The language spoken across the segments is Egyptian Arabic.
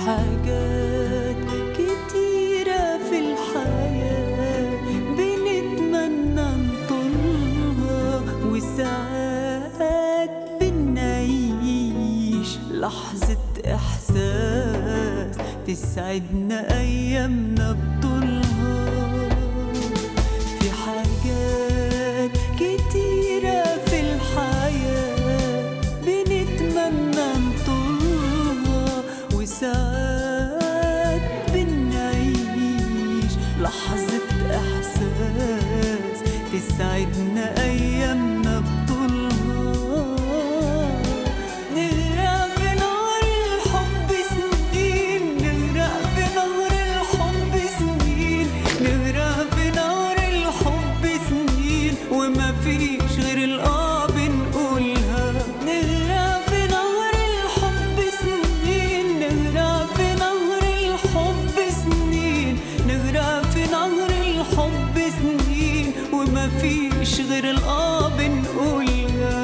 حاجات كتيرة في الحياة بنتمنى نطولها وساعات بنعيش لحظة إحساس تسعدنا أيامنا بطولها في حاجات كتيرة في الحياة بنتمنى نطولها وساعات بنعيش لحظة إحساس تسعدنا أيامنا بطولها نغرق في نهر الحب سنين نغرق في نهر الحب سنين نغرق في نهر الحب سنين وما فيش غير الآه بنقولها نغرق في نهر الحب سنين نغرق في نهر الحب سنين نغرق في نهر الحب سنين وما فيش غير الآه بنقولها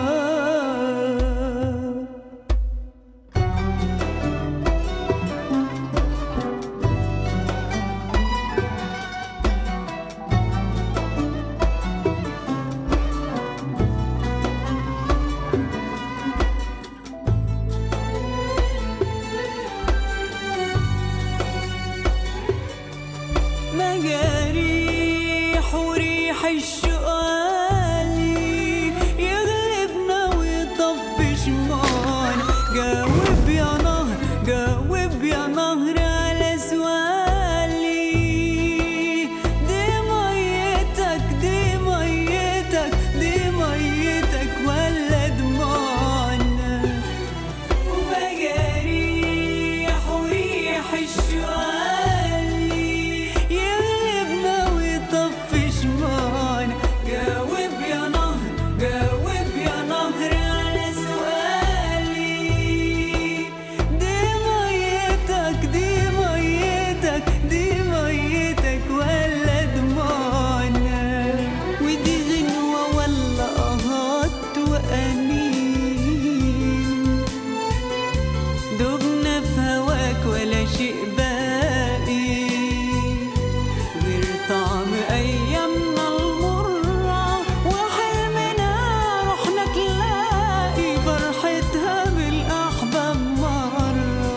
مجاريح وريح الشقالي يغلبنا ويطفش معانا جاوب يا نهر جاوب يا نهر على سؤالي دي ميتك دي ميتك دي ميتك ولا دموعنا ومجاريح وريح الشوالي يغلبنا ويطفش معانا جاوب يا نهر جاوب يا نهر على سؤالي دي ميتك دي ميتك دي ميتك ولا دموعنا ودي غنوة ولا قهات وأنين دبنا في هواك ولا شيء باقي غير طعم أيامنا المرة وحلمنا رحنا تلاقي فرحتها بالأحباب مرة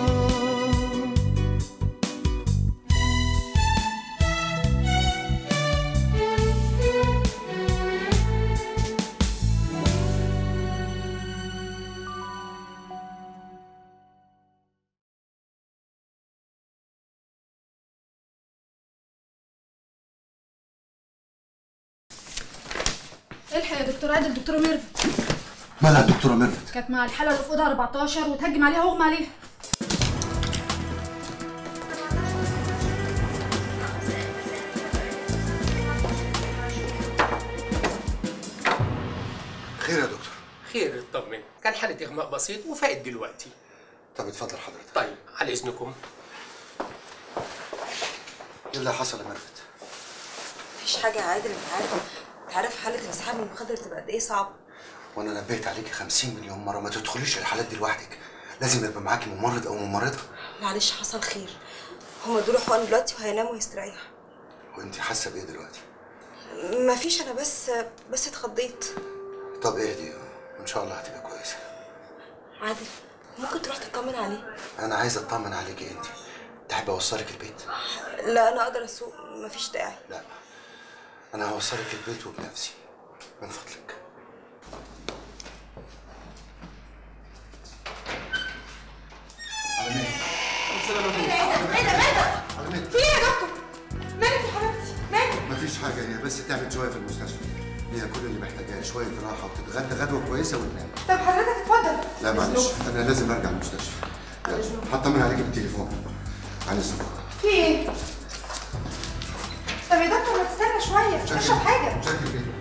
الحق يا دكتور عادل دكتوره ميرفت مالها الدكتوره ميرفت كانت مع الحاله اللي في اوضه 14 وتهجم عليها واغمى عليها خير يا دكتور خير اطمن كان حالة إغماء بسيط وفائت دلوقتي طب اتفضل حضرتك طيب على إذنكم ايه اللي حصل يا ميرفت مفيش حاجة يا عادل انت عارف انت عارف حالة الانسحاب من المخدر بتبقى قد ايه صعبة وانا نبهت عليكي 50 مليون مره ما تدخليش الحالات دي لوحدك لازم يبقى معاكي ممرض او ممرضه معلش حصل خير هما دول حقن دلوقتي وهيناموا ويستريحوا وانت حاسه بايه دلوقتي مفيش انا بس بس اتخضيت طب اهدي ان شاء الله هتبقى كويسه عادل ممكن تروح تطمن عليه انا عايز اطمن عليكي انت تحب اوصلك البيت لا انا اقدر اسوق مفيش داعي لا انا هوصلك البيت وبنفسي من فضلك على مين ايه ده ايه ده على مين في ايه يا دكتور مالك يا حبيبتي مالك مفيش حاجه هي بس تعمل شويه في المستشفى هي كل اللي محتاجاه شويه راحه وتتغدى غدوه كويسه وتنام طب حضرتك اتفضل لا معلش انا لازم ارجع المستشفى هطمن عليك بالتليفون عن اذنك في ايه طب يا دكتور ما تستنى شوية اشرب حاجة شكل كده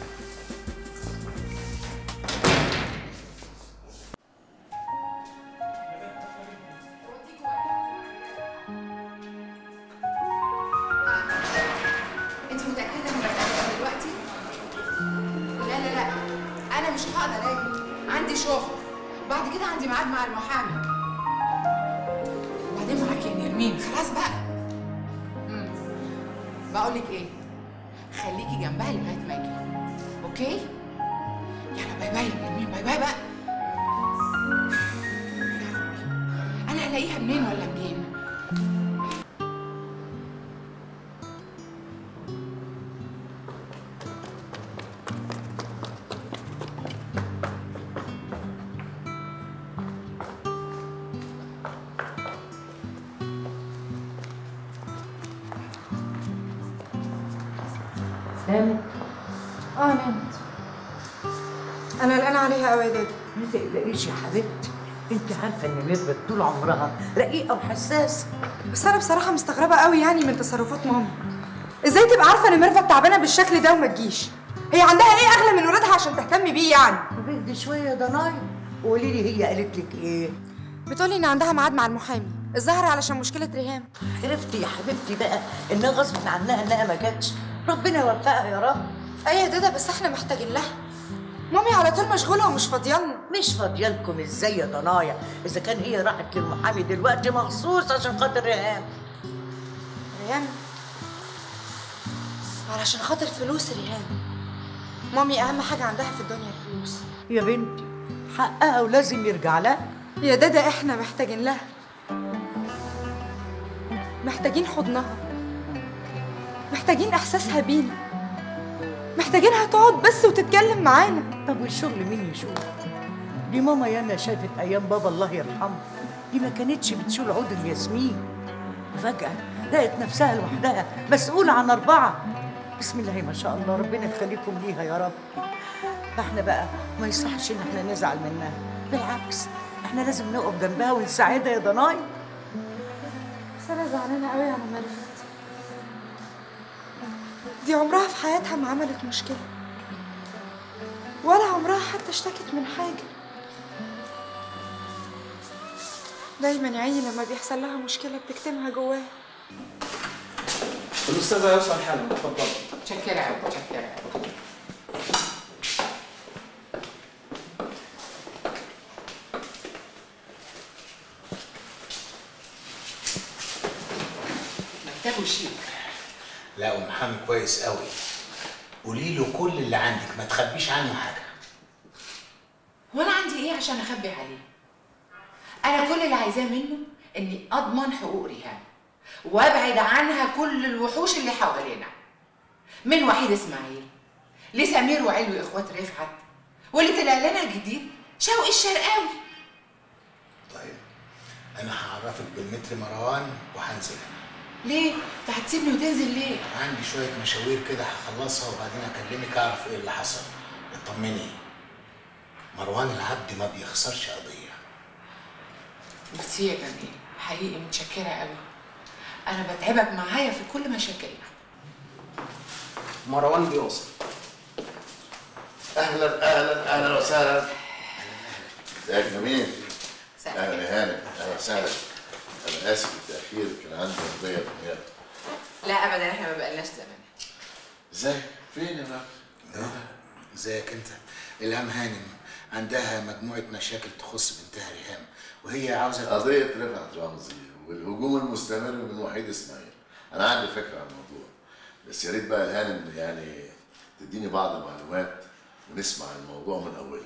انت متاكده انك هتعمل دلوقتي لا لا لا انا مش هقدر اجي عندي شغل بعد كده عندي ميعاد مع المحامي وبعدين معاكي يا نرمين خلاص بقى مم. بقول لك ايه خليكي جنبها لغايه ما اجي اوكي يلا باي باي يا نرمين باي باي بقى يا ربي انا هلاقيها منين ولا منين نامت اه نامت انا قلقانه عليها قوي يا دادا ما تقلقيش يا حبيبتي انت عارفه ان ميرفت طول عمرها رقيقه وحساسه بس انا بصراحه مستغربه قوي يعني من تصرفات ماما ازاي تبقى عارفه ان ميرفت تعبانه بالشكل ده وما تجيش هي عندها ايه اغلى من ولادها عشان تهتم بيه يعني طب اهدي شويه يا ضنايا وقولي لي هي قالت لك ايه بتقولي ان عندها ميعاد مع المحامي الظاهر علشان مشكله ريهام عرفتي يا حبيبتي بقى انها غصب عنها انها ما جاتش ربنا يوفقها يا رب ايه يا دادا بس احنا محتاجين لها مامي على طول مشغوله ومش فاضيالنا مش فاضيالكم ازاي يا ضنايا اذا كان هي راحت للمحامي دلوقتي مخصوص عشان خاطر ريهام ريهام علشان خاطر فلوس ريهام مامي اهم حاجه عندها في الدنيا الفلوس يا بنتي حقها ولازم يرجع لها يا دادا احنا محتاجين لها محتاجين حضنها محتاجين احساسها بينا محتاجينها تقعد بس وتتكلم معانا طب والشغل مين يشوف دي ماما يانا شافت ايام بابا الله يرحمه دي ما كانتش بتشيل عود الياسمين فجأة لقت نفسها لوحدها مسؤولة عن أربعة بسم الله ما شاء الله ربنا يخليكم ليها يا رب احنا بقى ما يصحش ان احنا نزعل منها بالعكس احنا لازم نقف جنبها ونساعدها يا ضناي بس انا زعلانه قوي على ميرفت دي عمرها في حياتها ما عملت مشكله ولا عمرها حتى اشتكت من حاجه دايما يا عيني لما بيحصل لها مشكله بتكتمها جواها الاستاذه يوصل حالا اتفضل متشكرة أوي متشكرة أوي مكتبه شيك لا ومحامي كويس قوي قولي له كل اللي عندك ما تخبيش عنه حاجه وانا عندي ايه عشان اخبي عليه انا كل اللي عايزاه منه اني اضمن حقوق ريهام وابعد عنها كل الوحوش اللي حوالينا من وحيد اسماعيل لسمير وعلوي اخوات رفعت واللي طلع لنا جديد شوقي الشرقاوي طيب انا هعرفك بالمتر مروان وهنزل انا ليه انت هتسيبني وتنزل ليه عندي شويه مشاوير كده هخلصها وبعدين اكلمك اعرف ايه اللي حصل اطمني مروان العبد ما بيخسرش قضيه ميرسي يا جميل حقيقي متشكرة قوي أنا بتعبك معايا في كل مشاكلنا مروان بيوصل اهلا اهلا اهلا وسهلا ازيك جميل سهل. اهلا يا هانم اهلا وسهلا انا اسف بالتاخير كان عندي قضيه في النيابه لا أبدا إحنا ما بقالناش زمان ازيك فين يا راجل ازيك انت الهام هانم عندها مجموعه مشاكل تخص بنتها ريهام وهي عاوزه قضيه رفعت رمزي والهجوم المستمر من وحيد اسماعيل انا عندي فكره عن الموضوع بس يا ريت بقى الهانم يعني تديني بعض المعلومات ونسمع الموضوع من اوله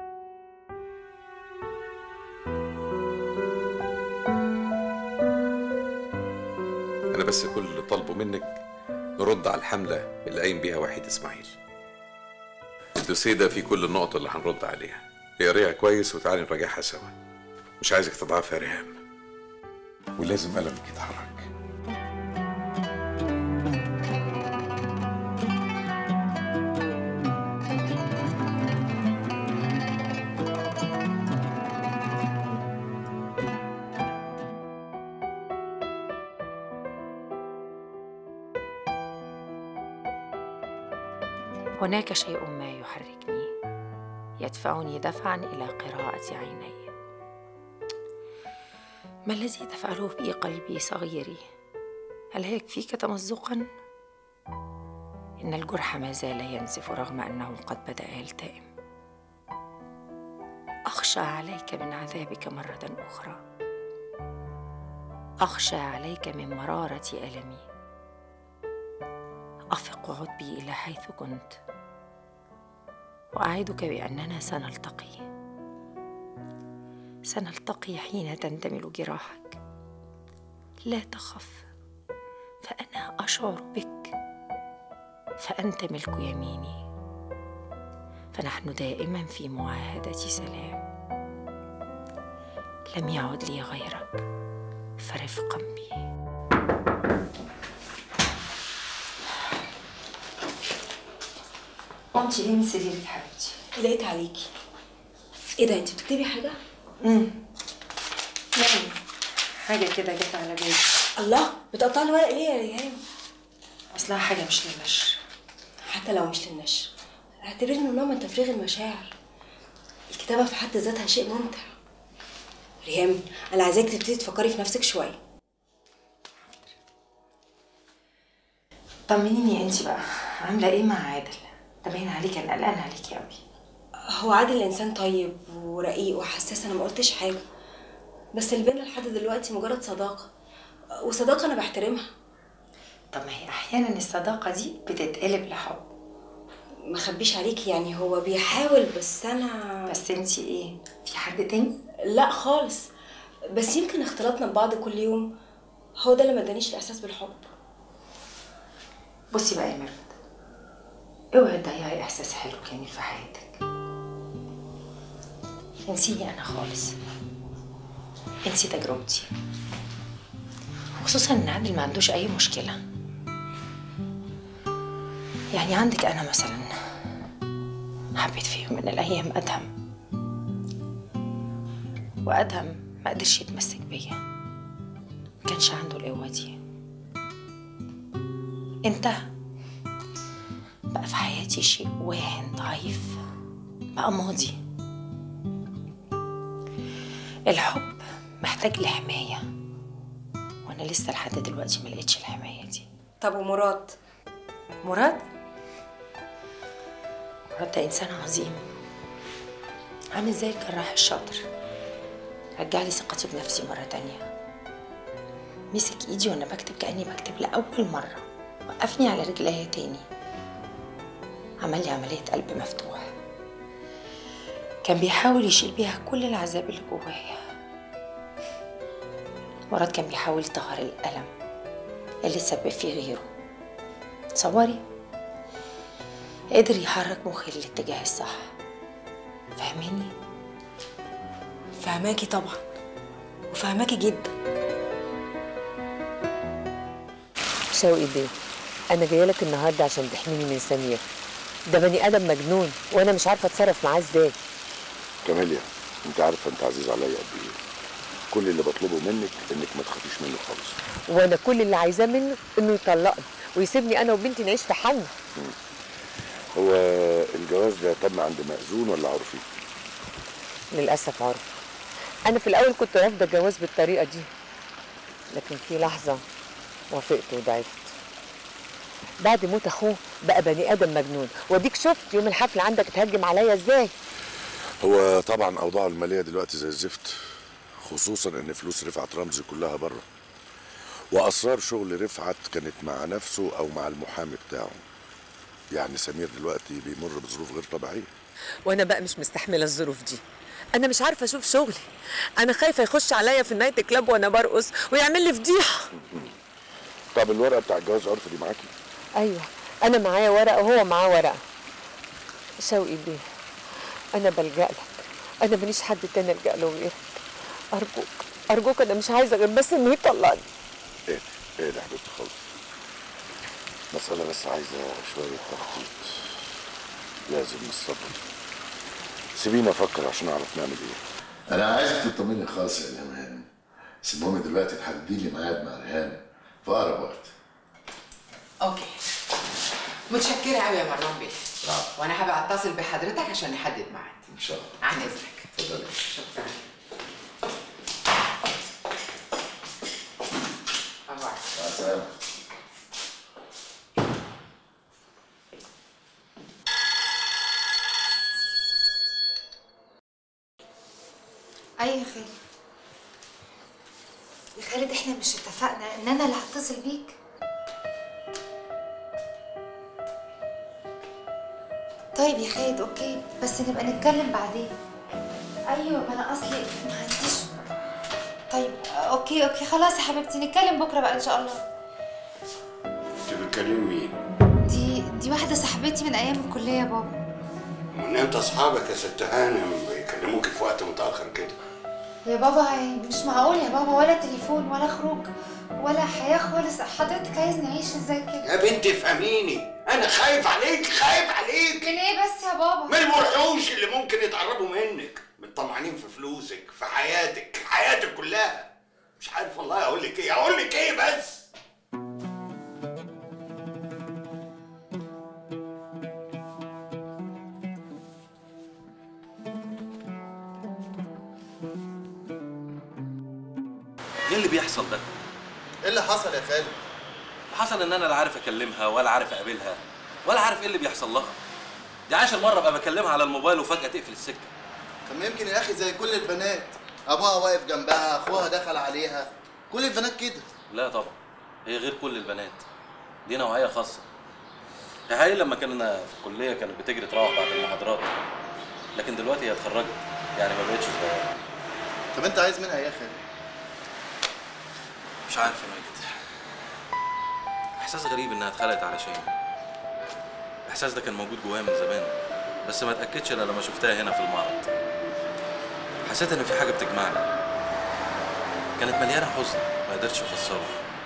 أنا بس كل اللي طالبه منك نرد على الحملة اللي قايم بيها وحيد إسماعيل الدوسيه ده فيه كل النقط اللي هنرد عليها اقريها كويس وتعالي نراجعها سوا مش عايزك تضعف يا ريهام ولازم قلمك يتحرك هناك شيء ما يحركني يدفعني دفعا الى قراءه عيني ما الذي تفعله بي قلبي صغيري هل هيكفيك تمزقا ان الجرح ما زال ينزف رغم انه قد بدا يلتئم اخشى عليك من عذابك مره اخرى أخشى عليك من مرارة ألمي أفق وعد بي إلى حيث كنت وأعدك بأننا سنلتقي سنلتقي حين تندمل جراحك لا تخف فأنا أشعر بك فأنت ملك يميني فنحن دائما في معاهدة سلام لم يعد لي غيرك فرفقا بي قمتي ليه من سريرك حبيبتي؟ لقيت عليكي ايه ده انت بتكتبي حاجة؟ امم يعني حاجة كده جت على بالي الله بتقطعي الورق ليه يا ريهام؟ أصلها حاجة مش للنشر حتى لو مش للنشر اعتبري انه نوع من تفريغ المشاعر الكتابة في حد ذاتها شيء ممتع ريهام انا عايزاك تبتدي تفكري في نفسك شوية طمنيني انت بقى عاملة ايه مع عادل؟ ده باين عليك انا قلقان عليكي قوي هو عادل انسان طيب ورقيق وحساس انا ما قلتش حاجة بس اللي بينا لحد دلوقتي مجرد صداقة وصداقة انا بحترمها طب ما هي احيانا الصداقة دي بتتقلب لحب ما خبيش عليكي يعني هو بيحاول بس انا بس انت ايه في حد تاني لا خالص بس يمكن اختلاطنا ببعض كل يوم هو ده اللي ما ادانيش الاحساس بالحب بصي بقى يا ميرفت اوعي تضيعي احساس حلو جميل في حياتك انسيني انا خالص انسي تجربتي خصوصا ان عادل ما عندوش اي مشكله يعني عندك انا مثلا حبيت في يوم من الايام ادهم وادهم ما قدرش يتمسك بيا ما كانش عنده القوه دي انتهى بقى في حياتي شيء واهن ضعيف بقى ماضي الحب محتاج لحماية وأنا لسه لحد دلوقتي ما لقيتش الحماية دي طب ومراد مراد مراد ده إنسان عظيم عامل زي الجراح الشاطر رجع لي ثقتي بنفسي مرة تانية مسك إيدي وأنا بكتب كأني بكتب لأول مرة وقفني على رجليا تاني عمل لي عملية قلب مفتوح كان بيحاول يشيل بيها كل العذاب اللي جوايا مراد كان بيحاول يطهر الألم اللي تسبب فيه غيره تصوري قدر يحرك مخي للاتجاه الصح فاهميني فهماكي طبعا وفهماكي جدا شوقي بيه انا جايه لك النهارده عشان تحميني من سمير ده بني ادم مجنون وانا مش عارفه اتصرف معاه ازاي كاميليا انت عارفه انت عزيز عليا قد ايه كل اللي بطلبه منك انك ما تخافيش منه خالص وانا كل اللي عايزاه منه انه يطلقني ويسيبني انا وبنتي نعيش في حالنا هو الجواز ده تم عند مأذون ولا عرفي للاسف عارف انا في الاول كنت رافضه الجواز بالطريقه دي لكن في لحظه وافقت وضعفت بعد موت اخوه بقى بني ادم مجنون واديك شفت يوم الحفل عندك اتهجم عليا ازاي هو طبعا اوضاعه الماليه دلوقتي زي الزفت خصوصا ان فلوس رفعت رمزي كلها بره واسرار شغل رفعت كانت مع نفسه او مع المحامي بتاعه يعني سمير دلوقتي بيمر بظروف غير طبيعيه وانا بقى مش مستحمله الظروف دي انا مش عارفه اشوف شغلي انا خايفه يخش عليا في النايت كلاب وانا برقص ويعمل لي فضيحه طب الورقه بتاع الجواز عرفي دي معاكي ايوه انا معايا ورقه وهو معاه ورقه شوقي بيه انا بلجأ لك انا ماليش حد تاني الجأ له غيرك ارجوك ارجوك انا مش عايزه غير بس انه يطلقني ايه ايه ده يا حبيبتي خالص مسألة بس عايزة شوية تخطيط لازم الصبر سيبيني افكر عشان اعرف نعمل ايه انا عايزك تطمني خالص يا الهام هانم بس المهم دلوقتي تحددي لي ميعاد مع ريهام في اقرب وقت اوكي متشكرة قوي يا مروان بيه العفو. وانا هبقى اتصل بحضرتك عشان نحدد ميعاد ان شاء الله عن اذنك اتفضلي شكرا باي مع السلامة اي يا خالي يا خالد احنا مش اتفقنا ان انا اللي هتصل بيك طيب يا خالد اوكي بس نبقى نتكلم بعدين ايوه ما انا اصلي ما عنديش طيب اوكي اوكي خلاص يا حبيبتي نتكلم بكره بقى ان شاء الله انت بتكلم مين؟ دي دي واحده صاحبتي من ايام الكليه يا بابا من امتى اصحابك يا ست هانم بيكلموك في وقت متاخر كده؟ يا بابا مش معقول يا بابا ولا تليفون ولا خروج ولا حياه خالص حضرتك عايز نعيش ازاي كده يا بنتي افهميني انا خايف عليك خايف عليك من ايه بس يا بابا من الوحوش اللي ممكن يتقربوا منك مطمعين في فلوسك في حياتك حياتك كلها مش عارف والله اقول لك ايه اقول لك ايه بس ايه اللي بيحصل ده؟ ايه اللي حصل يا خالد؟ حصل ان انا لا عارف اكلمها ولا عارف اقابلها ولا عارف ايه اللي بيحصل لها دي عاشر مره ابقى بكلمها على الموبايل وفجاه تقفل السكه طب ما يمكن يا اخي زي كل البنات ابوها واقف جنبها اخوها دخل عليها كل البنات كده لا طبعا هي غير كل البنات دي نوعيه خاصه هي حقيقي لما كنا في الكليه كانت بتجري تروح بعد المحاضرات لكن دلوقتي هي اتخرجت يعني ما بقتش صغيره طب انت عايز منها ايه يا خالد؟ مش عارف يا ماجد احساس غريب انها اتخلقت علشاني الاحساس ده كان موجود جوايا من زمان بس ما اتاكدش الا لما شفتها هنا في المعرض حسيت ان في حاجه بتجمعنا كانت مليانه حزن ما قدرتش افسره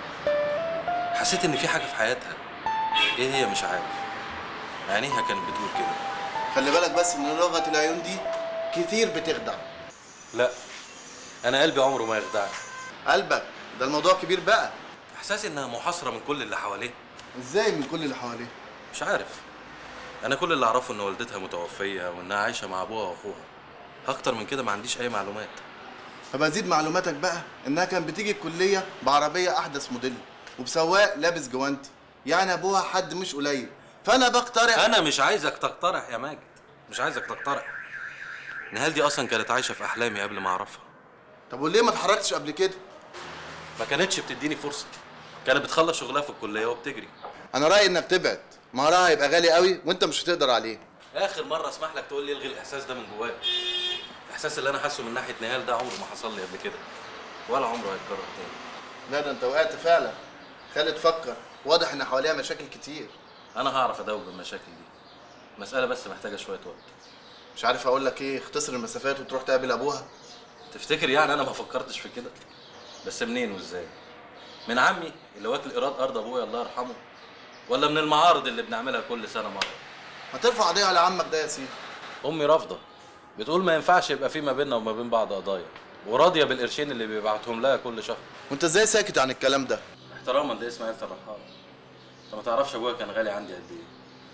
حسيت ان في حاجه في حياتها ايه هي مش عارف عينيها كانت بتقول كده خلي بالك بس ان لغه العيون دي كتير بتخدع لا انا قلبي عمره ما يخدعني قلبك ده الموضوع كبير بقى احساسي انها محاصره من كل اللي حواليها ازاي من كل اللي حواليه مش عارف انا كل اللي اعرفه ان والدتها متوفيه وانها عايشه مع ابوها واخوها اكتر من كده ما عنديش اي معلومات طب ازيد معلوماتك بقى انها كانت بتيجي الكليه بعربيه احدث موديل وبسواق لابس جوانتي يعني ابوها حد مش قليل فانا بقترح انا مش عايزك تقترح يا ماجد مش عايزك تقترح نهال دي اصلا كانت عايشه في احلامي قبل ما اعرفها طب وليه ما اتحركتش قبل كده ما كانتش بتديني فرصه كانت بتخلص شغلها في الكليه وبتجري انا رايي انك تبعد مهرها هيبقى غالي قوي وانت مش هتقدر عليه اخر مره اسمح لك تقول لي الغي الاحساس ده من جواك الاحساس اللي انا حاسه من ناحيه نهال ده عمره ما حصل لي قبل كده ولا عمره هيتكرر تاني لا ده انت وقعت فعلا خالد فكر واضح ان حواليها مشاكل كتير انا هعرف اداوب المشاكل دي مساله بس محتاجه شويه وقت مش عارف اقول لك ايه اختصر المسافات وتروح تقابل ابوها تفتكر يعني انا ما فكرتش في كده بس منين وازاي من عمي اللي واكل ايراد ارض ابويا الله يرحمه ولا من المعارض اللي بنعملها كل سنه مره هترفع قضيه على عمك ده يا سيدي امي رافضه بتقول ما ينفعش يبقى في ما بيننا وما بين بعض قضايا وراضيه بالقرشين اللي بيبعتهم لها كل شهر وانت ازاي ساكت عن الكلام ده احتراما ده اسم عيله الرحال انت ما تعرفش ابويا كان غالي عندي قد ايه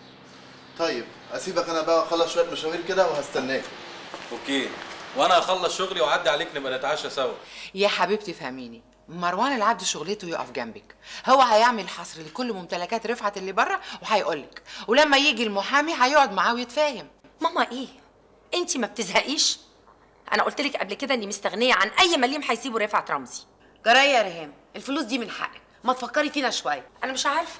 طيب اسيبك انا بقى اخلص شويه مشاوير كده وهستناك اوكي وانا هخلص شغلي واعدي عليك نبقى نتعشى سوا يا حبيبتي فهميني مروان العبد شغلته يقف جنبك هو هيعمل حصر لكل ممتلكات رفعت اللي بره وهيقولك ولما يجي المحامي هيقعد معاه ويتفاهم ماما ايه انت ما بتزهقيش انا قلت لك قبل كده اني مستغنيه عن اي مليم هيسيبه رفعت رمزي جرايه يا ريهام الفلوس دي من حقك ما تفكري فينا شويه انا مش عارفه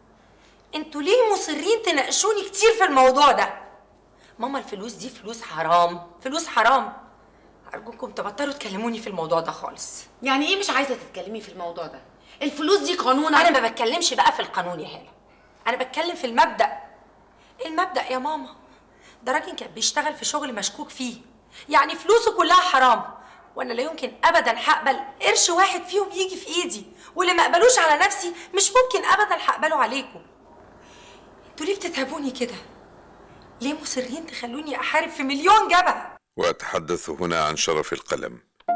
انتوا ليه مصرين تناقشوني كتير في الموضوع ده ماما الفلوس دي فلوس حرام فلوس حرام ارجوكم تبطلوا تكلموني في الموضوع ده خالص يعني ايه مش عايزه تتكلمي في الموضوع ده الفلوس دي قانون انا ما بتكلمش بقى في القانون يا هاله انا بتكلم في المبدا المبدا يا ماما ده راجل كان بيشتغل في شغل مشكوك فيه يعني فلوسه كلها حرام وانا لا يمكن ابدا هقبل قرش واحد فيهم يجي في ايدي واللي ما اقبلوش على نفسي مش ممكن ابدا هقبله عليكم انتوا ليه بتتعبوني كده ليه مصرين تخلوني احارب في مليون جبهه واتحدث هنا عن شرف القلم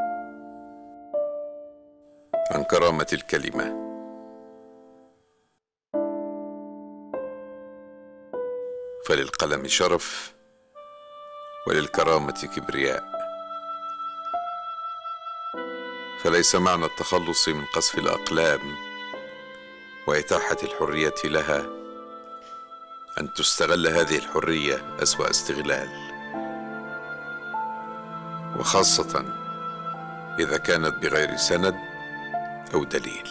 عن كرامه الكلمه فللقلم شرف وللكرامه كبرياء فليس معنى التخلص من قصف الاقلام واتاحه الحريه لها ان تستغل هذه الحريه اسوا استغلال وخاصه اذا كانت بغير سند أو دليل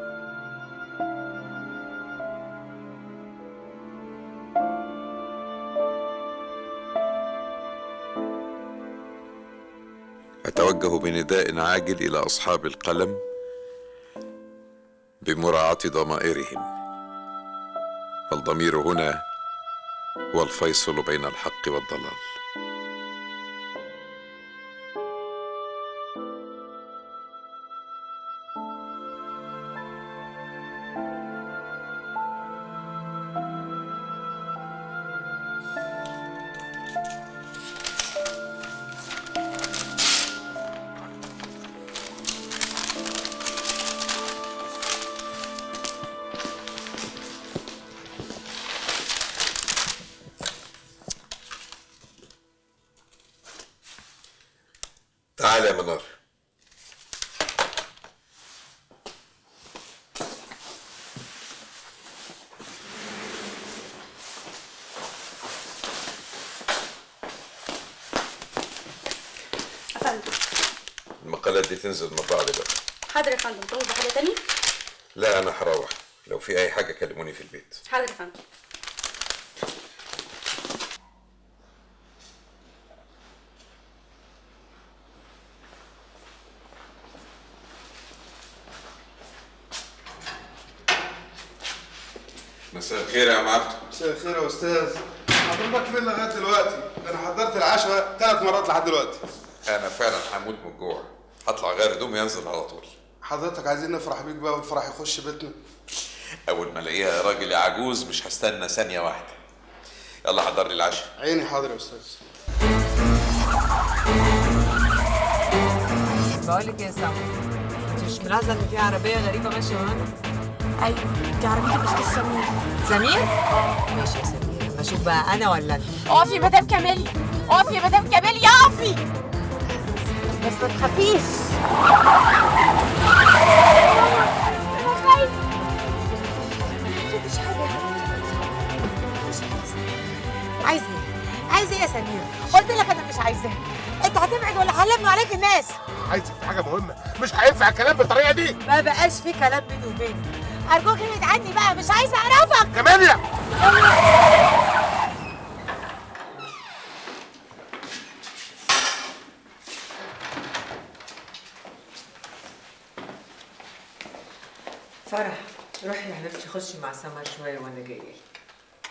أتوجه بنداء عاجل إلى أصحاب القلم بمراعاة ضمائرهم فالضمير هنا هو الفيصل بين الحق والضلال تعال يا منار افندم المقالات دي تنزل من بعض بقى حاضر يا فندم طلب حاجه تاني لا أنا هروح لو في أي حاجة كلموني في البيت حاضر يا فندم مساء الخير يا عم عبده مساء الخير يا استاذ حضرتك فين لغايه دلوقتي؟ انا حضرت العشاء ثلاث مرات لحد دلوقتي أنا فعلا هموت من الجوع هطلع غير هدومي ينزل على طول حضرتك عايزين نفرح بيك بقى والفرح يخش بيتنا أول ما ألاقيها يا راجل يا عجوز مش هستنى ثانية واحدة يلا حضر لي العشاء عيني حاضر يا استاذ بقول لك يا سامي انت مش ملاحظه ان في عربيه غريبه ماشيه ورانا ايوه دي عربيه الاستاذ سمير سمير ماشي يا سمير اشوف بقى انا ولا انت اقفي يا مدام كمالي اقفي يا مدام كمالي اقفي بس ما تخافيش مفيش حاجه عايز ايه؟ عايز ايه يا سمير؟ قلت لك انا مش عايزاه انت هتبعد ولا هلم عليك الناس؟ عايزك في حاجه مهمه مش هينفع الكلام بالطريقه دي ما بقاش في كلام بيني وبينك ارجوك ابعد عني بقى مش عايزه اعرفك كماليا فرح روحي يا حبيبتي خشي مع سمر شويه وانا جايه لك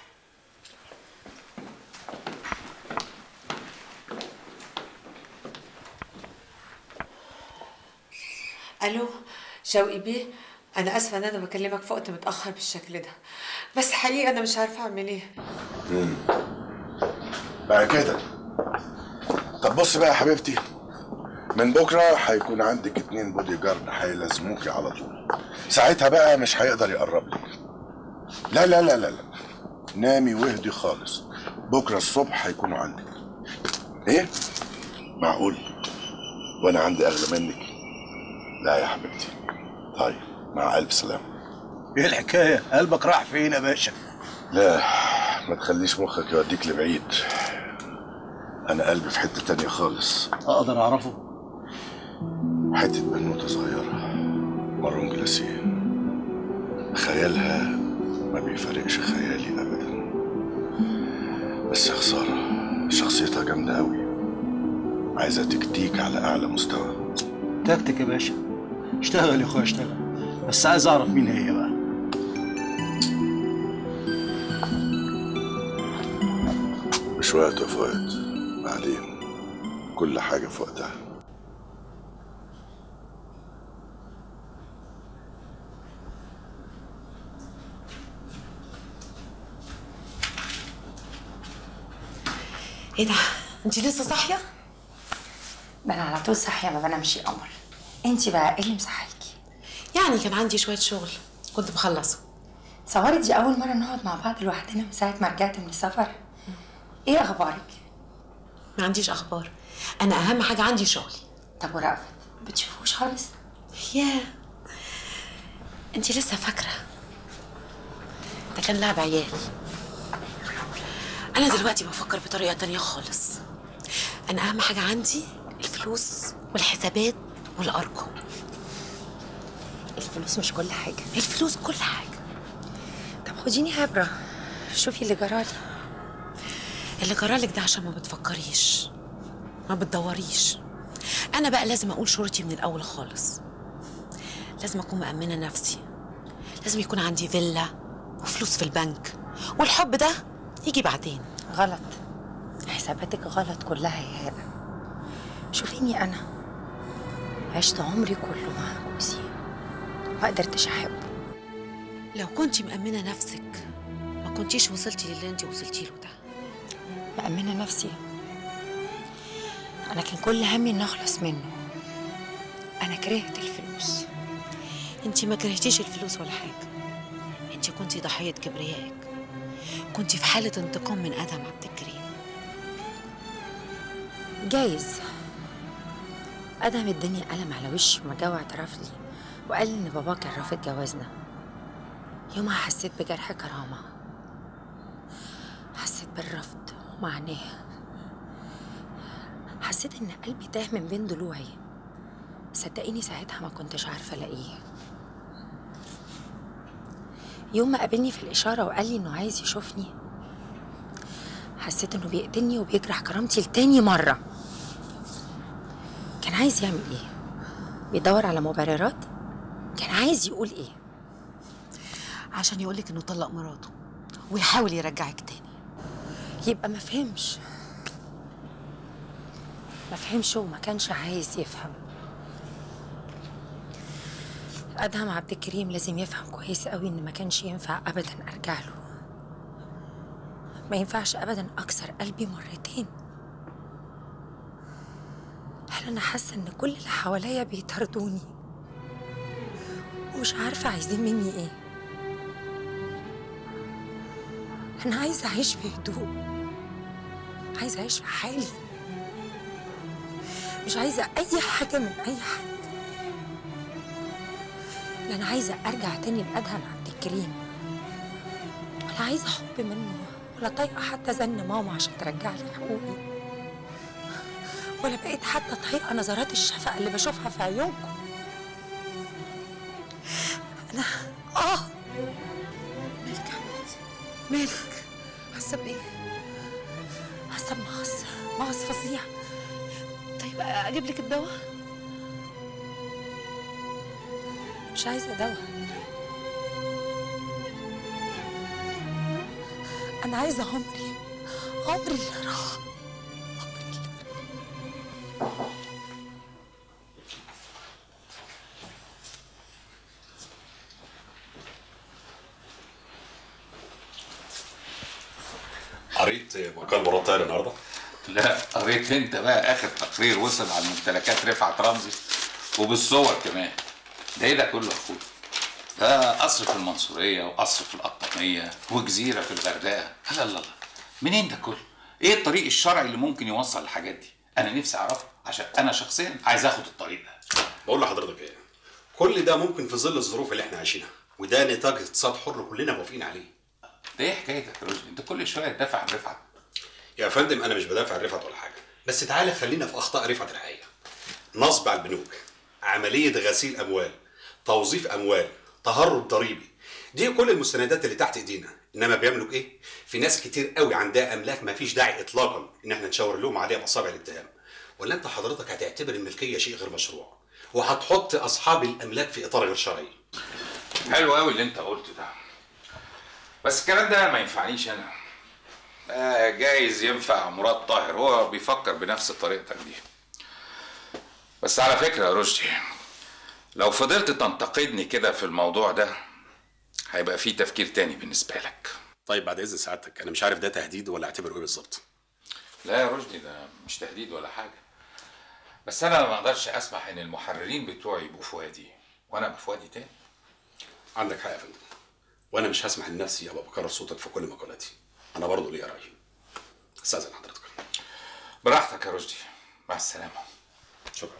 الو شوقي بيه انا اسفه ان انا بكلمك في وقت متاخر بالشكل ده بس حقيقه انا مش عارفه اعمل ايه مم. بقى كده طب بص بقى يا حبيبتي من بكره هيكون عندك اتنين بودي جارد هيلازموكي على طول ساعتها بقى مش هيقدر يقرب لك لا لا لا لا لا نامي واهدي خالص بكره الصبح هيكونوا عندك ايه معقول وانا عندي اغلى منك لا يا حبيبتي طيب مع الف سلامه ايه الحكايه قلبك راح فين يا باشا لا ما تخليش مخك يوديك لبعيد انا قلبي في حته تانية خالص اقدر اعرفه حته بنوته صغيره مارون جلاسيه خيالها ما بيفارقش خيالي ابدا بس يا خساره شخصيتها جامده قوي عايزه تكتيك على اعلى مستوى تكتك يا باشا اشتغل يا اخويا اشتغل بس عايز اعرف مين هي بقى مش وقت يا فؤاد بعدين كل حاجه في وقتها ايه ده انت لسه صاحيه ما انا على طول صاحيه ما بنامش يا قمر انت بقى ايه اللي مصحيكي يعني كان عندي شويه شغل كنت بخلصه صوري دي اول مره نقعد مع بعض لوحدنا من ساعه ما رجعت من السفر ايه اخبارك ما عنديش اخبار انا اهم حاجه عندي شغلي طب ورأفت بتشوفوش خالص ياه انت لسه فاكره ده كان لعب عيال انا دلوقتي بفكر بطريقه تانية خالص انا اهم حاجه عندي الفلوس والحسابات والارقام الفلوس مش كل حاجة الفلوس كل حاجة طب خديني عبرة شوفي اللي جرالي اللي جرالك ده عشان ما بتفكريش ما بتدوريش انا بقى لازم اقول شروطي من الاول خالص لازم اكون مأمنة نفسي لازم يكون عندي فيلا وفلوس في البنك والحب ده يجي بعدين غلط حساباتك غلط كلها يا هالة شوفيني انا عشت عمري كله مع جوزي ما قدرتش احبه لو كنتي مأمنة نفسك ما كنتيش وصلتي للي انت وصلتي له ده مأمنة نفسي أنا كان كل همي إني أخلص منه أنا كرهت الفلوس انت ما كرهتيش الفلوس ولا حاجة انت كنتي ضحية كبريائك كنتي في حالة انتقام من آدم عبد الكريم جايز آدم اداني قلم على وشي وما جه واعترف لي وقال لي إن بابا كان رافض جوازنا يومها حسيت بجرح كرامة حسيت بالرفض ومعناه حسيت إن قلبي تاه من بين ضلوعي صدقيني ساعتها ما كنتش عارفة ألاقيه يوم ما قابلني في الإشارة وقال لي إنه عايز يشوفني حسيت إنه بيقتلني وبيجرح كرامتي لتاني مرة كان عايز يعمل إيه؟ بيدور على مبررات؟ كان عايز يقول إيه؟ عشان يقولك إنه طلق مراته ويحاول يرجعك تاني يبقى ما فهمش ما فهمش وما كانش عايز يفهم أدهم عبد الكريم لازم يفهم كويس قوي إن ما كانش ينفع أبدا أرجع له ما ينفعش أبدا أكسر قلبي مرتين هل أنا حاسة إن كل اللي حواليا بيطاردوني ومش عارفة عايزين مني إيه أنا عايزة أعيش في هدوء عايزة أعيش في حالي مش عايزة أي حاجة من أي حد لا أنا عايزة أرجع تاني لأدهم عبد الكريم ولا عايزة حب منه ولا طايقة حتى زن ماما عشان ترجع لي حقوقي ولا بقيت حتى طايقة نظرات الشفقة اللي بشوفها في عيونكم أنا آه مالك يا حبيبتي مالك حاسة بإيه؟ حاسة بمغص مغص فظيع طيب أجيب لك الدواء؟ مش عايزة دواء أنا عايزة عمري عمري اللي راح قريت مقال مراد طاهر النهارده؟ لا قريت انت بقى اخر تقرير وصل عن ممتلكات رفعت رمزي وبالصور كمان ده ايه ده كله يا اخويا ده قصر في المنصوريه وقصر في القطاميه وجزيره في الغردقه لا لا لا منين ده كله ايه الطريق الشرعي اللي ممكن يوصل الحاجات دي انا نفسي اعرفه عشان انا شخصيا عايز اخد الطريق ده بقول لحضرتك ايه؟ كل ده ممكن في ظل الظروف اللي احنا عايشينها وده نتاج اقتصاد حر كلنا موافقين عليه ده ايه حكايتك يا رشدي انت كل شويه تدافع عن رفعت يا فندم انا مش بدافع عن رفعت ولا حاجه بس تعالى خلينا في اخطاء رفعت الحقيقيه نصب على البنوك عمليه غسيل اموال توظيف اموال تهرب ضريبي دي كل المستندات اللي تحت ايدينا انما بيملك ايه في ناس كتير قوي عندها املاك ما فيش داعي اطلاقا ان احنا نشاور لهم عليها باصابع الاتهام ولا انت حضرتك هتعتبر الملكيه شيء غير مشروع وهتحط اصحاب الاملاك في اطار غير شرعي حلو قوي اللي انت قلته ده بس الكلام ده ما ينفعنيش انا آه جايز ينفع مراد طاهر هو بيفكر بنفس طريقتك دي بس على فكرة يا رشدي لو فضلت تنتقدني كده في الموضوع ده هيبقى في تفكير تاني بالنسبة لك طيب بعد اذن سعادتك انا مش عارف ده تهديد ولا اعتبره ايه بالظبط لا يا رشدي ده مش تهديد ولا حاجة بس أنا ما أقدرش أسمح إن المحررين بتوعي يبقوا في وادي وأنا أبقى في وادي تاني عندك حق يا فندم وانا مش هسمح لنفسي ابقى بكرر صوتك في كل مقالاتي انا برضه ليا راي استاذن حضرتك براحتك يا رشدي مع السلامة شكرا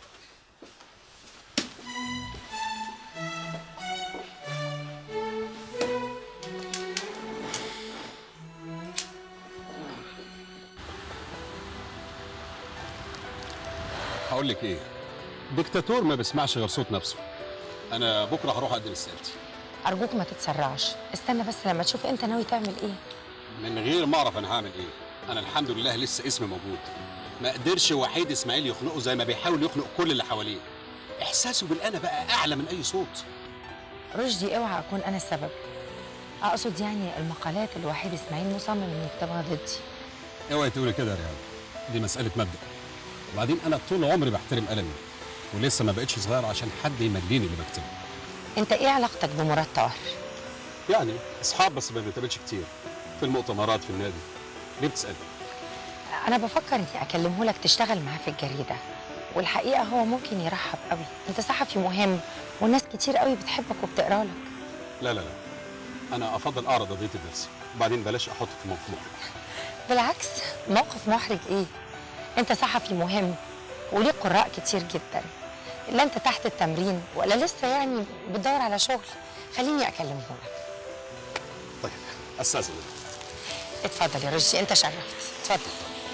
هقول لك ايه ديكتاتور ما بيسمعش غير صوت نفسه انا بكره هروح اقدم استقالتي ارجوك ما تتسرعش استنى بس لما تشوف انت ناوي تعمل ايه من غير ما اعرف انا هعمل ايه انا الحمد لله لسه اسمي موجود ما قدرش وحيد اسماعيل يخنقه زي ما بيحاول يخنق كل اللي حواليه احساسه بالانا بقى اعلى من اي صوت رشدي اوعى اكون انا السبب اقصد يعني المقالات اللي وحيد اسماعيل مصمم انه يكتبها ضدي اوعي تقولي كده يا ريهام دي مساله مبدا وبعدين انا طول عمري بحترم قلمي ولسه ما بقتش صغير عشان حد يمليني اللي بكتبه انت ايه علاقتك بمراد طاهر يعني اصحاب بس ما بنتقابلش كتير في المؤتمرات في النادي ليه بتسالي انا بفكر اني اكلمه لك تشتغل معاه في الجريده والحقيقه هو ممكن يرحب قوي انت صحفي مهم والناس كتير قوي بتحبك وبتقرا لك لا لا لا انا افضل اعرض قضيتي بنفسي وبعدين بلاش احط في موقف محرج بالعكس موقف محرج ايه انت صحفي مهم وليك قراء كتير جدا لا انت تحت التمرين ولا لسه يعني بتدور على شغل خليني اكلمه لك طيب استاذن اتفضل يا رشدي انت شرفت اتفضل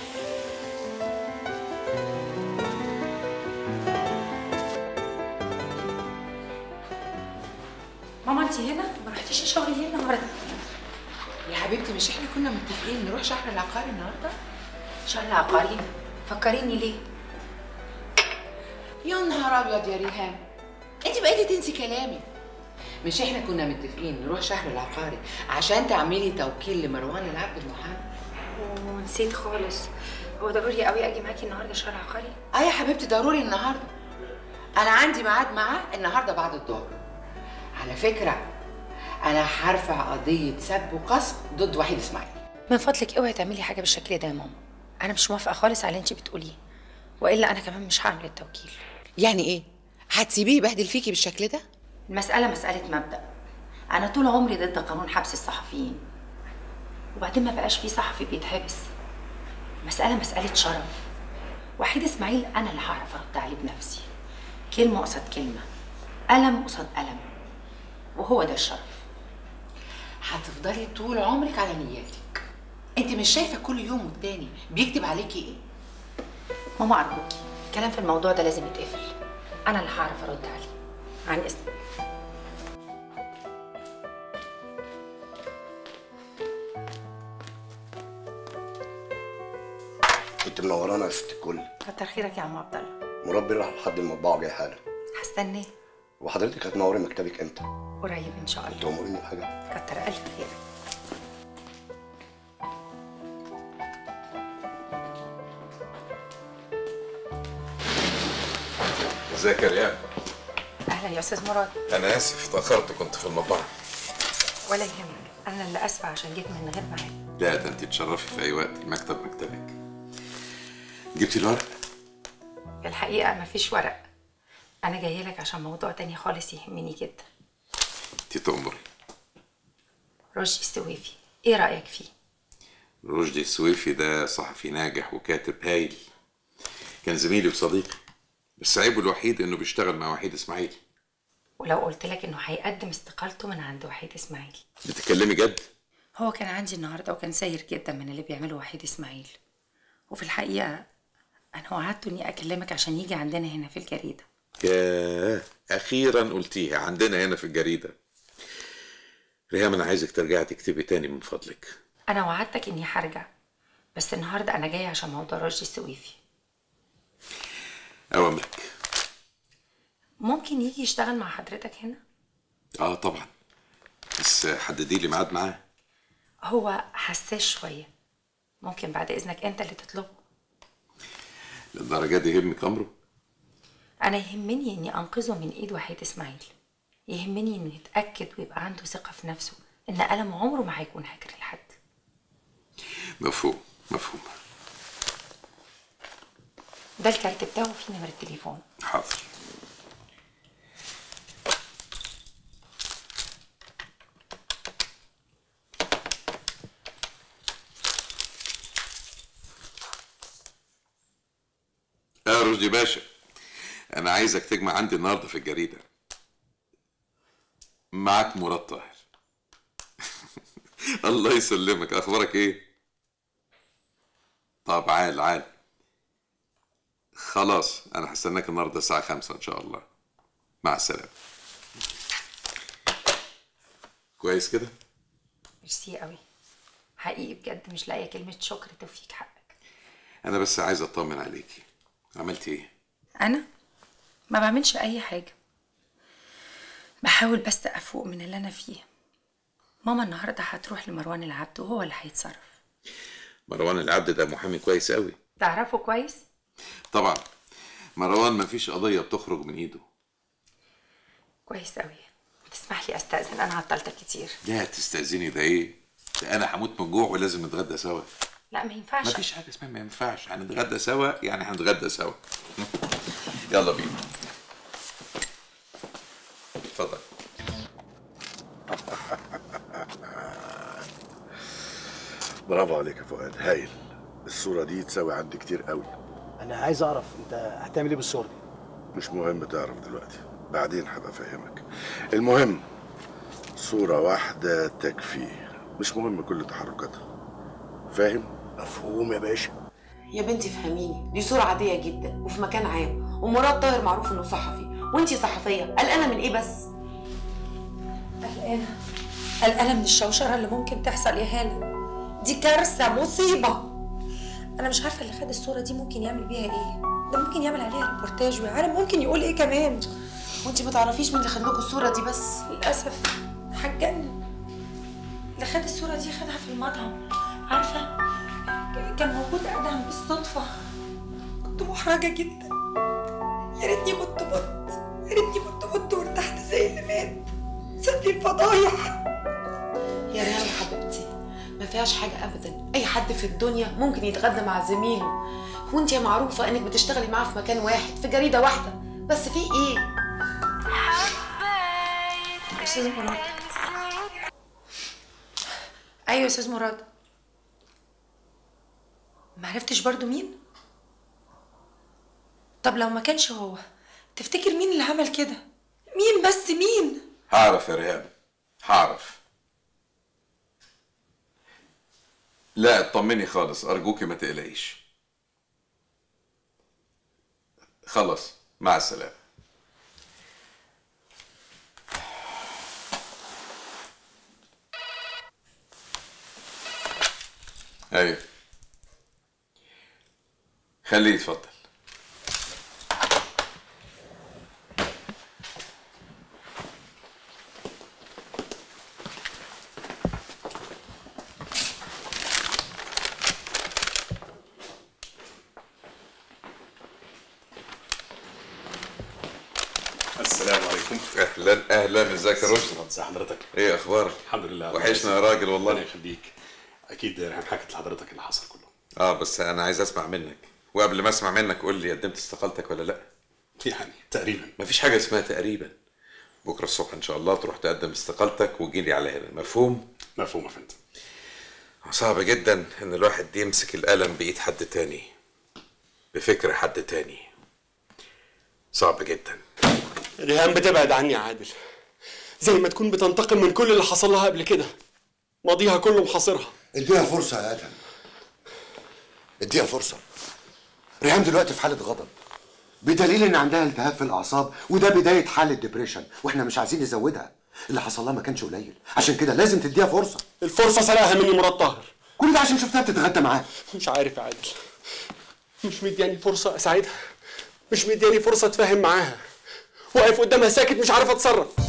ماما انت هنا ما رحتيش الشغل ليه النهارده يا حبيبتي مش احنا كنا متفقين نروح شهر العقاري النهارده شهر عقاري فكريني ليه يا نهار ابيض يا ريهام انت بقيتي تنسي كلامي مش احنا كنا متفقين نروح شهر العقاري عشان تعملي توكيل لمروان العبد المحامي ونسيت خالص هو ضروري قوي اجي معاكي النهارده شهر عقاري اه يا حبيبتي ضروري النهارده انا عندي ميعاد معاه النهارده بعد الظهر على فكره انا هرفع قضيه سب وقصف ضد وحيد اسماعيل من فضلك اوعي تعملي حاجه بالشكل ده يا ماما انا مش موافقه خالص على اللي انت بتقوليه والا انا كمان مش هعمل التوكيل يعني ايه هتسيبيه يبهدل فيكي بالشكل ده المسألة مسألة مبدأ أنا طول عمري ضد قانون حبس الصحفيين وبعدين ما بقاش في صحفي بيتحبس مسألة مسألة شرف وحيد إسماعيل أنا اللي هعرف أرد عليه بنفسي كلمة قصاد كلمة قلم قصاد قلم وهو ده الشرف هتفضلي طول عمرك على نياتك انت مش شايفه كل يوم والتاني بيكتب عليكي ايه ماما أرجوكي الكلام في الموضوع ده لازم يتقفل أنا اللي هعرف أرد عليه عن إذنك انت منورانا يا ست الكل كتر خيرك يا عم عبد الله مربي راح لحد المطبعه جاي حالا هستناه وحضرتك هتنوري مكتبك امتى؟ قريب إن شاء الله تأمريني بحاجه؟ كتر ألف خيرك ازيك يا ريان اهلا يا استاذ مراد انا اسف اتاخرت كنت في المطبعه ولا يهمك انا اللي اسفه عشان جيت من غير ميعاد لا ده انت تشرفي في اي وقت المكتب مكتبك جبتي الورق الحقيقه مفيش ورق انا جايه لك عشان موضوع تاني خالص يهمني جدا انت تأمري رشدي السويفي ايه رايك فيه رشدي السويفي ده صحفي ناجح وكاتب هايل كان زميلي وصديقي بس عيبه الوحيد انه بيشتغل مع وحيد اسماعيل ولو قلت لك انه هيقدم استقالته من عند وحيد اسماعيل بتتكلمي جد هو كان عندي النهارده وكان ساير جدا من اللي بيعمله وحيد اسماعيل وفي الحقيقه انا وعدته اني اكلمك عشان يجي عندنا هنا في الجريده ياه اخيرا قلتيها عندنا هنا في الجريده ريهام انا عايزك ترجعي تكتبي تاني من فضلك انا وعدتك اني هرجع بس النهارده انا جايه عشان موضوع رشدي السويفي اوامرك ممكن يجي يشتغل مع حضرتك هنا اه طبعا بس حددي لي ميعاد معاه هو حساس شويه ممكن بعد اذنك انت اللي تطلبه للدرجه دي يهمك امره انا يهمني اني انقذه من ايد وحيد اسماعيل يهمني انه يتاكد ويبقى عنده ثقه في نفسه ان قلمه عمره ما هيكون حجر لحد مفهوم مفهوم ده الكارت بتاعه فيه نمره تليفون حاضر يا رشدي باشا انا عايزك تجمع عندي النهارده في الجريده معاك مراد طاهر الله يسلمك اخبارك ايه طب عال عال خلاص انا هستناك النهارده الساعه خمسة ان شاء الله مع السلامه كويس كده ميرسي قوي حقيقي بجد مش لاقيه كلمه شكر توفيق حقك انا بس عايز اطمن عليكي عملتي ايه انا ما بعملش اي حاجه بحاول بس افوق من اللي انا فيه ماما النهارده هتروح لمروان العبد وهو اللي هيتصرف مروان العبد ده محامي كويس قوي تعرفه كويس طبعا مروان مفيش قضيه بتخرج من ايده كويس قوي تسمح لي استاذن انا عطلتك كتير لا تستاذني ده ايه ده انا هموت من الجوع ولازم نتغدى سوا لا ما ينفعش مفيش حاجه اسمها ما ينفعش هنتغدى سوا يعني هنتغدى سوا يلا بينا اتفضل برافو عليك يا فؤاد هايل الصورة دي تساوي عندي كتير قوي انا عايز اعرف انت هتعمل ايه بالصور دي مش مهم تعرف دلوقتي بعدين هبقى افهمك المهم صورة واحدة تكفي مش مهم كل تحركاتها فاهم؟ مفهوم يا باشا يا بنتي فهميني دي صورة عادية جدا وفي مكان عام ومراد طاهر معروف انه صحفي وانتي صحفية قلقانة من ايه بس؟ قلقانة قلقانة من الشوشرة اللي ممكن تحصل يا هانة دي كارثة مصيبة أنا مش عارفة اللي خد الصورة دي ممكن يعمل بيها إيه ده ممكن يعمل عليها ريبورتاج ويعرف ممكن يقول إيه كمان وانتي ما تعرفيش مين اللي خد لكم الصورة دي بس للأسف هتجنن اللي خد الصورة دي خدها في المطعم عارفة ك- كان موجود أدهم بالصدفة كنت محرجة جدا يا ريتني كنت مت يا ريتني كنت مت وارتحت زي اللي مات سابلي الفضايح يا ريان حبيبتي ما فيهاش حاجة أبدا أي حد في الدنيا ممكن يتغدى مع زميله وانتي معروفة إنك بتشتغلي معاه في مكان واحد في جريدة واحدة بس في إيه؟ أستاذ مراد أيوة يا أستاذ مراد معرفتش برضو مين؟ طب لو ما كانش هو تفتكر مين اللي عمل كده؟ مين بس مين؟ هعرف يا ريهام هعرف لا اطمني خالص ارجوكي ما تقلقيش خلاص مع السلامه ايوه خليه يتفضل السلام عليكم اهلا اهلا ازيك يا رشدي ازي حضرتك ايه اخبارك الحمد لله وحشنا يا راجل والله ربنا يخليك اكيد ريحان حكت لحضرتك اللي حصل كله اه بس انا عايز اسمع منك وقبل ما اسمع منك قول لي قدمت استقالتك ولا لا يعني تقريبا مفيش حاجه اسمها تقريبا بكره الصبح ان شاء الله تروح تقدم استقالتك وتجي لي على هنا مفهوم مفهوم يا فندم صعب جدا ان الواحد يمسك القلم بايد حد تاني بفكر حد تاني صعب جدا ريهام بتبعد عني يا عادل زي ما تكون بتنتقم من كل اللي حصل لها قبل كده ماضيها كله محاصرها اديها فرصة يا ادهم اديها فرصة ريهام دلوقتي في حالة غضب بدليل ان عندها التهاب في الاعصاب وده بداية حالة ديبريشن واحنا مش عايزين نزودها اللي حصل لها ما كانش قليل عشان كده لازم تديها فرصة الفرصة سرقها مني مراد طاهر كل ده عشان شفتها بتتغدى معاه مش عارف يا عادل مش مدياني فرصة اساعدها مش مدياني فرصة اتفاهم معاها واقف قدامها ساكت مش عارف اتصرف